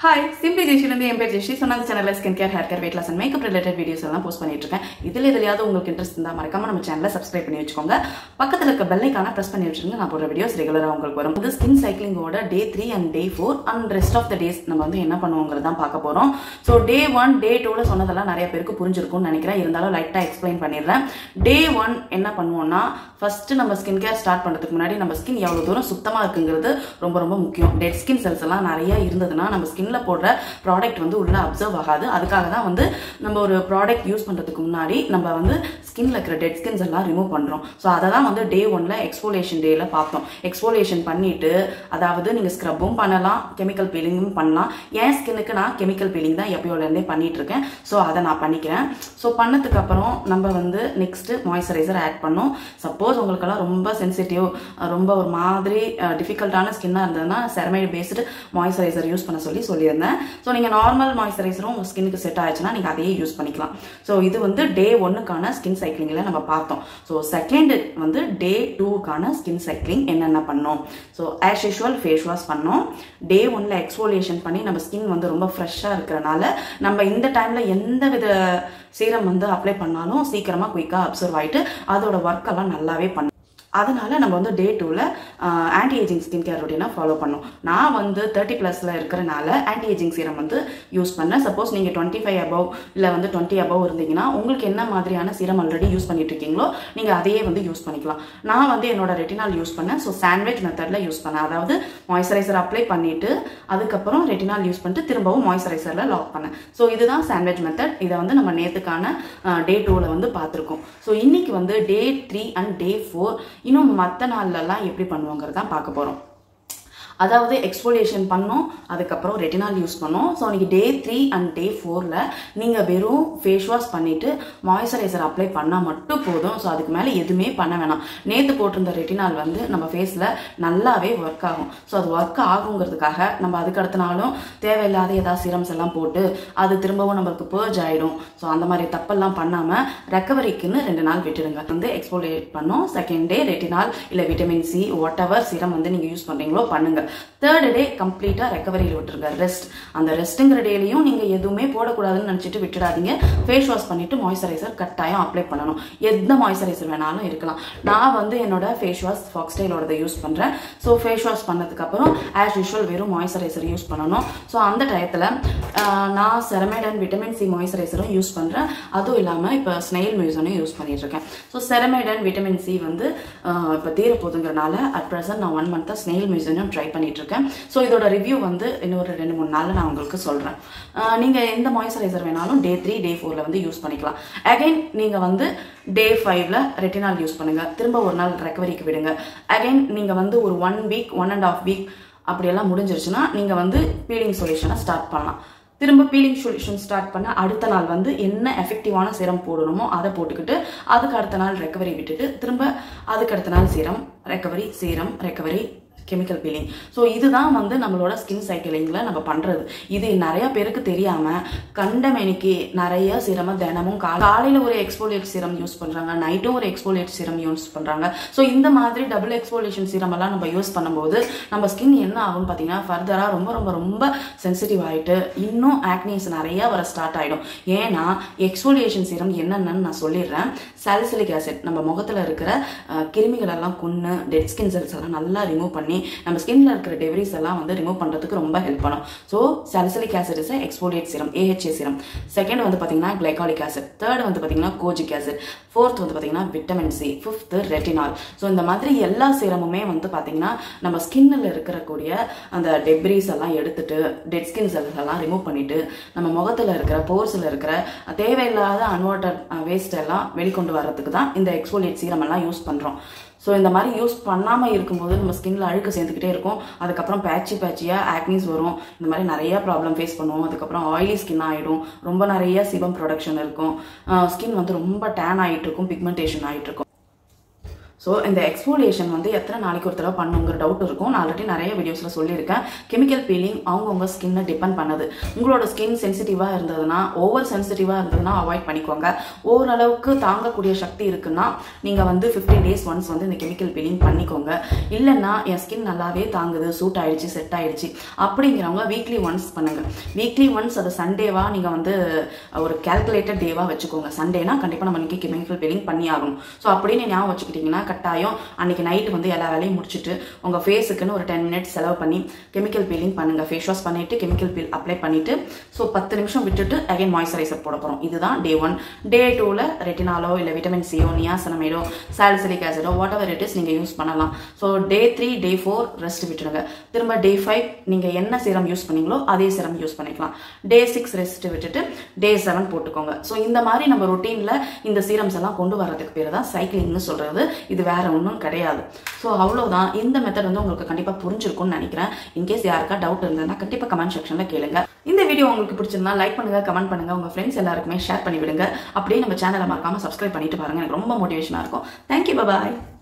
hi simply ஜெஷிலேருந்து என் பேர் ஜெஷி சொன்ன சேனலில் skin care hair care weight loss and makeup related videos எல்லாம் போஸ்ட் பண்ணிட்டு இருக்கேன் இதில் எதுலையாவது உங்களுக்கு இன்ட்ரெஸ்ட் இருந்தால் மறக்காம நம்ம சேனலை சப்ஸ்கிரைப் பண்ணி வச்சுக்கோங்க பக்கத்தில் இருக்க பெல்லைக்கான ப்ரெஸ் பண்ணி வச்சுருங்க நான் போடுற வீடியோஸ் ரெகுலராக உங்களுக்கு வரும் இது ஸ்கின் சைக்கிளிங்கோட day three and day four and rest of the days நம்ம வந்து என்ன பண்ணுவோங்கிறது தான் பார்க்க போகிறோம் ஸோ டே ஒன் டே டூவில் சொன்னதெல்லாம் நிறைய பேருக்கு புரிஞ்சிருக்கும்னு நினைக்கிறேன் இருந்தாலும் லைட்டாக எக்ஸ்பிளைன் பண்ணிடுறேன் டே ஒன் என்ன பண்ணுவோம்னா ஃபர்ஸ்ட் நம்ம ஸ்கின் கேர் ஸ்டார்ட் பண்ணுறதுக்கு முன்னாடி நம்ம ஸ்கின் எவ்வளோ தூரம் சுத்தமாக இருக்குங்கிறது ரொம்ப ரொம்ப முக்கியம் டெட் ஸ்கின் செல்ஸ் எல்லாம் நிறைய இருந்ததுன்னா நம்ம ஸ்கின்ல போடுற ப்ராடக்ட் வந்து உள்ள அப்சர்வ் ஆகாது அதுக்காக தான் வந்து நம்ம ஒரு ப்ராடக்ட் யூஸ் பண்ணுறதுக்கு முன்னாடி நம்ம வந்து ஸ்கின்ல இருக்கிற டெட் ஸ்கின்ஸ் எல்லாம் ரிமூவ் பண்ணுறோம் ஸோ அதை தான் வந்து டே ஒன்ல எக்ஸ்போலேஷன் டேல பார்த்தோம் எக்ஸ்போலேஷன் பண்ணிட்டு அதாவது நீங்கள் ஸ்க்ரப்பும் பண்ணலாம் கெமிக்கல் பீலிங்கும் பண்ணலாம் என் ஸ்கின்னுக்கு நான் கெமிக்கல் பீலிங் தான் எப்பயோலேருந்தே பண்ணிட்டு இருக்கேன் ஸோ அதை நான் பண்ணிக்கிறேன் ஸோ பண்ணதுக்கு அப்புறம் நம்ம வந்து நெக்ஸ்ட் மாய்ஸ்சரைசர் ஆட் பண்ணோம் சப்போஸ் உங்களுக்கெல்லாம் ரொம்ப சென்சிட்டிவ் ரொம்ப ஒரு மாதிரி டிஃபிகல்ட்டான ஸ்கின்னாக இருந்ததுன்னா செரமைடு பேஸ்டு மாய்ஸ்சரைசர் யூஸ் பண்ண சொல்லி சொல்லியிருந்தேன் ஸோ நீங்கள் நார்மல் மாய்ஸ்சரைசரும் உங்கள் ஸ்கின்னுக்கு செட் ஆயிடுச்சுன்னா நீங்கள் அதையே யூஸ் பண்ணிக்கலாம் ஸோ இது வந்து டே ஒன்னுக்கான ஸ்கின் சைக்கிளிங்கில் நம்ம பார்த்தோம் ஸோ செகண்ட் வந்து டே டூக்கான ஸ்கின் சைக்கிளிங் என்னென்ன பண்ணோம் so as usual face wash பண்ணோம் டே ஒன்ல எக்ஸ்போலியேஷன் பண்ணி நம்ம ஸ்கின் வந்து ரொம்ப ஃப்ரெஷ்ஷாக இருக்கிறனால நம்ம இந்த டைமில் எந்த வித சீரம் வந்து அப்ளை பண்ணாலும் சீக்கிரமாக குயிக்காக அப்சர்வ் ஆகிட்டு அதோட ஒர்க்கெல்லாம் நல்லாவே பண்ணும் அதனால நம்ம வந்து டே டூவில் ஆன்டி ஏஜிங் ஸ்கின் கேர் ரொட்டீனை ஃபாலோ பண்ணோம் நான் வந்து தேர்ட்டி ப்ளஸில் இருக்கிறனால ஆன்டி ஏஜிங் சீரம் வந்து யூஸ் பண்ணேன் சப்போஸ் நீங்கள் டுவெண்ட்டி ஃபைவ் அபவ் இல்லை வந்து டுவெண்ட்டி அபவ் இருந்தீங்கன்னா உங்களுக்கு என்ன மாதிரியான சீரம் ஆல்ரெடி யூஸ் பண்ணிட்டு இருக்கீங்களோ நீங்கள் அதையே வந்து யூஸ் பண்ணிக்கலாம் நான் வந்து என்னோட ரெட்டினால் யூஸ் பண்ணேன் ஸோ சாண்ட்விச் மெத்தடில் யூஸ் பண்ணேன் அதாவது மாய்ஸ்சரைசர் அப்ளை பண்ணிட்டு அதுக்கப்புறம் ரெட்டினால் யூஸ் பண்ணிட்டு திரும்பவும் மாய்ஸ்சரைசரில் லாக் பண்ணேன் ஸோ இதுதான் சாண்ட்விச் மெத்தட் இதை வந்து நம்ம நேற்றுக்கான டே டூவில் வந்து பார்த்துருக்கோம் ஸோ இன்னைக்கு வந்து day three and day four இன்னும் மற்ற நாள்லலாம் எப்படி பண்ணுவோங்கிறது தான் பார்க்க போகிறோம் அதாவது எக்ஸ்போலியேஷன் பண்ணோம் அதுக்கப்புறம் ரெட்டினால் யூஸ் பண்ணோம் ஸோ அன்றைக்கி டே த்ரீ அண்ட் டே ஃபோரில் நீங்கள் வெறும் ஃபேஸ் வாஷ் பண்ணிவிட்டு மாய்ஸ்சரைசர் அப்ளை பண்ணால் மட்டும் போதும் ஸோ அதுக்கு மேலே எதுவுமே பண்ண வேணாம் நேற்று போட்டிருந்த ரெட்டினால் வந்து நம்ம ஃபேஸில் நல்லாவே ஒர்க் ஆகும் ஸோ அது ஒர்க் ஆகுங்கிறதுக்காக நம்ம அதுக்கு அடுத்த நாளும் தேவையில்லாத ஏதாவது சிரம்ஸ் எல்லாம் போட்டு அது திரும்பவும் நம்மளுக்கு பேர்ஜ் ஆகிடும் ஸோ அந்த மாதிரி தப்பெல்லாம் பண்ணாமல் ரெக்கவரிக்குன்னு ரெண்டு நாள் விட்டுடுங்க வந்து எக்ஸ்போலியேட் பண்ணோம் செகண்ட் டே ரெட்டினால் இல்லை vitamin C whatever serum வந்து நீங்கள் யூஸ் பண்ணுறீங்களோ பண்ணுங்க தேர்ட் டே கம்ப்ளீட்டாக ரெக்கவரியில் விட்டுருங்க ரெஸ்ட் அந்த ரெஸ்ட்டுங்கிற டேலையும் நீங்கள் எதுவுமே போடக்கூடாதுன்னு நினச்சிட்டு விட்டுடாதீங்க ஃபேஸ் வாஷ் பண்ணிட்டு மாய்ஸ்சரைசர் கட்டாயம் அப்ளை பண்ணணும் எந்த மாய்ஸ்சரைசர் வேணாலும் இருக்கலாம் நான் வந்து என்னோட ஃபேஸ் வாஷ் ஃபாக்ஸ்டைலோடதை யூஸ் பண்ணுறேன் ஸோ ஃபேஸ் வாஷ் பண்ணதுக்கப்புறம் ஆஸ் யூஷுவல் வெறும் மாய்ஸ்சரைசர் யூஸ் பண்ணணும் ஸோ அந்த டயத்தில் நான் செரமைட் அண்ட் விட்டமின் சி மாய்ஸ்சரைசரும் யூஸ் பண்ணுறேன் அதுவும் இல்லாமல் இப்போ ஸ்னெயில் மியூசனும் யூஸ் பண்ணிட்டு இருக்கேன் so ceramide and vitamin C வந்து இப்போ தீர போதுங்கிறனால அட் ப்ரெசன்ட் நான் ஒன் மந்த்தாக ஸ்னெயில் மியூசனும் ட்ரை பண்ணிட்டு இருக்கேன் ஸோ இதோட ரிவ்யூ வந்து இன்னொரு ரெண்டு மூணு நாளில் நான் உங்களுக்கு சொல்கிறேன் நீங்கள் எந்த மாய்ஸ்சரைசர் வேணாலும் டே த்ரீ டே ஃபோரில் வந்து யூஸ் பண்ணிக்கலாம் அகைன் நீங்கள் வந்து டே ஃபைவ்ல ரெட்டினால் யூஸ் பண்ணுங்க திரும்ப ஒரு நாள் ரெக்கவரிக்கு விடுங்க அகைன் நீங்கள் வந்து ஒரு one week on and off week அப்படியெல்லாம் முடிஞ்சிருச்சுன்னா நீங்கள் வந்து பீலிங் சொல்யூஷனை ஸ்டார்ட் பண்ணலாம் திரும்ப பீலிங் சொல்யூஷன் ஸ்டார்ட் பண்ண அடுத்த நாள் வந்து என்ன எஃபெக்டிவான சீரம் போடணுமோ அதை போட்டுக்கிட்டு அதுக்கு அடுத்த நாள் ரெக்கவரி விட்டுட்டு திரும்ப அதுக்கு அடுத்த நாள் serum recovery serum recovery chemical peeling so இதுதான் வந்து நம்மளோட ஸ்கின் சைக்கிளிங்கில் நம்ம பண்ணுறது இது நிறைய பேருக்கு தெரியாமல் கண்டமேனிக்கு நிறைய சிரமம் தினமும் காலையில் ஒரு எக்ஸ்போலியேட் சிரம் யூஸ் பண்ணுறாங்க நைட்டும் ஒரு எக்ஸ்போலியேட் சிரம் யூஸ் பண்ணுறாங்க ஸோ இந்த மாதிரி டபுள் எக்ஸ்போலியேஷன் சிரம் எல்லாம் நம்ம யூஸ் பண்ணும்போது நம்ம ஸ்கின் என்ன ஆகும்னு பார்த்தீங்கன்னா ஃபர்தராக ரொம்ப ரொம்ப ரொம்ப சென்சிட்டிவ் ஆகிட்டு இன்னும் ஆக்னிஸ் நிறைய வர ஸ்டார்ட் ஆகிடும் ஏன்னா எக்ஸ்போலியேஷன் சிரம் என்னென்னு நான் சொல்லிடுறேன் சாலிசிலிக் ஆசிட் நம்ம முகத்தில் இருக்கிற கிருமிகள் எல்லாம் கொன்று டெட் ஸ்கின் செல்ஸ் எல்லாம் நல்லா ரிமூவ் பண்ணி நம்ம ஸ்கின்ல இருக்கிற டெவரிஸ் எல்லாம் வந்து ரிமூவ் பண்ணுறதுக்கு ரொம்ப ஹெல்ப் பண்ணும் so salicylic acid is exfoliate serum AHA serum second வந்து பார்த்தீங்கன்னா கிளைகாலிக் ஆசிட் தேர்ட் வந்து பார்த்தீங்கன்னா கோஜிக் ஆசிட் ஃபோர்த் வந்து பார்த்தீங்கன்னா vitamin C fifth retinol so இந்த மாதிரி எல்லா சிரமுமே வந்து பார்த்தீங்கன்னா நம்ம ஸ்கின்னில் இருக்கக்கூடிய அந்த டெப்ரிஸ் எல்லாம் எடுத்துட்டு டெட் ஸ்கின் செல்ஸ் எல்லாம் ரிமூவ் பண்ணிட்டு நம்ம முகத்தில் இருக்கிற போர்ஸில் இருக்கிற தேவையில்லாத அன்வாட்டர் வேஸ்ட் எல்லாம் வெளிக்கொண்டு வர்றதுக்கு தான் இந்த எக்ஸ்போலியேட் சீரம் எல்லாம் யூஸ் பண்ணுறோம் ஸோ இந்த மாதிரி யூஸ் பண்ணாமல் இருக்கும்போது நம்ம ஸ்கின்ல அழுக்கு சேர்ந்துக்கிட்டே இருக்கும் அதுக்கப்புறம் பேட்சி பேட்சியாக ஆக்னிஸ் வரும் இந்த மாதிரி நிறைய ப்ராப்ளம் ஃபேஸ் பண்ணுவோம் அதுக்கப்புறம் ஆயிலி ஸ்கின் ஆகிடும் ரொம்ப நிறைய சிபம் ப்ரொடக்ஷன் இருக்கும் ஸ்கின் வந்து ரொம்ப டேன் ஆகிட்டு இருக்கும் பிக்மெண்டேஷன் ஆகிட்டு இருக்கும் ஸோ இந்த எக்ஸ்போலியேஷன் வந்து எத்தனை நாளைக்கு ஒரு தடவை பண்ணுங்கிற டவுட் இருக்கும் நான் ஆல்ரெடி நிறைய வீடியோஸில் சொல்லியிருக்கேன் கெமிக்கல் பீலிங் அவங்கவுங்க ஸ்கின்னை டிபெண்ட் பண்ணுது உங்களோட ஸ்கின் சென்சிட்டிவாக இருந்ததுன்னா ஓவர் சென்சிட்டிவாக இருந்ததுன்னா அவாய்ட் பண்ணிக்கோங்க ஓரளவுக்கு தாங்கக்கூடிய சக்தி இருக்குன்னா நீங்கள் வந்து ஃபிஃப்டீன் டேஸ் ஒன்ஸ் வந்து இந்த கெமிக்கல் பீலிங் பண்ணிக்கோங்க இல்லைன்னா என் ஸ்கின் நல்லாவே தாங்குது சூட் ஆயிடுச்சு செட் ஆயிடுச்சு அப்படிங்கிறவங்க வீக்லி ஒன்ஸ் பண்ணுங்க வீக்லி ஒன்ஸ் அது சண்டேவா நீங்கள் வந்து ஒரு கேல்குலேட்டட் டேவாக வச்சுக்கோங்க சண்டேனா கண்டிப்பாக நம்ம இன்னைக்கு கெமிக்கல் பீலிங் பண்ணி ஆகணும் ஸோ அப்படின்னு ஞாபகம் வச்சுக்கிட்டிங்கன்னா கட்டாயம் அன்னைக்கு நைட்டு வந்து எல்லா வேலையும் முடிச்சுட்டு உங்கள் ஃபேஸுக்குன்னு ஒரு டென் மினிட்ஸ் செலவு பண்ணி கெமிக்கல் பீலிங் பண்ணுங்க ஃபேஸ் வாஷ் பண்ணிட்டு கெமிக்கல் பீல் அப்ளை பண்ணிட்டு ஸோ பத்து நிமிஷம் விட்டுட்டு அகைன் மாய்ஸ்சரைசர் போட போகிறோம் இதுதான் டே ஒன் டே டூவில் ரெட்டினாலோ இல்லை விட்டமின் சியோ நியாசனமைடோ சாலிசிலிக் ஆசிடோ வாட் எவர் இட் இஸ் நீங்கள் யூஸ் பண்ணலாம் so day three day four rest விட்டுடுங்க திரும்ப டே ஃபைவ் நீங்கள் என்ன சீரம் யூஸ் பண்ணீங்களோ அதே சீரம் யூஸ் பண்ணிக்கலாம் டே சிக்ஸ் ரெஸ்ட் விட்டுட்டு டே செவன் போட்டுக்கோங்க ஸோ இந்த மாதிரி நம்ம ரொட்டீனில் இந்த சீரம்ஸ் எல்லாம் கொண்டு வரதுக்கு பேர் தான் சைக்கிளிங்னு சொல்கிறது இது வேற ஒன்றும் கிடையாது ஸோ அவ்வளோதான் இந்த மெத்தட் வந்து உங்களுக்கு கண்டிப்பாக புரிஞ்சிருக்கும்னு நினைக்கிறேன் இன்கேஸ் யாருக்கா டவுட் இருந்ததுன்னா கண்டிப்பாக கமெண்ட் செக்ஷனில் கேளுங்க இந்த வீடியோ உங்களுக்கு பிடிச்சிருந்தா லைக் பண்ணுங்க கமெண்ட் பண்ணுங்க உங்க ஃப்ரெண்ட்ஸ் எல்லாருக்குமே ஷேர் பண்ணி விடுங்க அப்படியே நம்ம சேனலை மறக்காம சப்ஸ்கிரைப் பண்ணிட்டு பாருங்க எனக்கு ரொம்ப மோட்டிவேஷனாக இருக்கும் தேங்க்யூ பாய்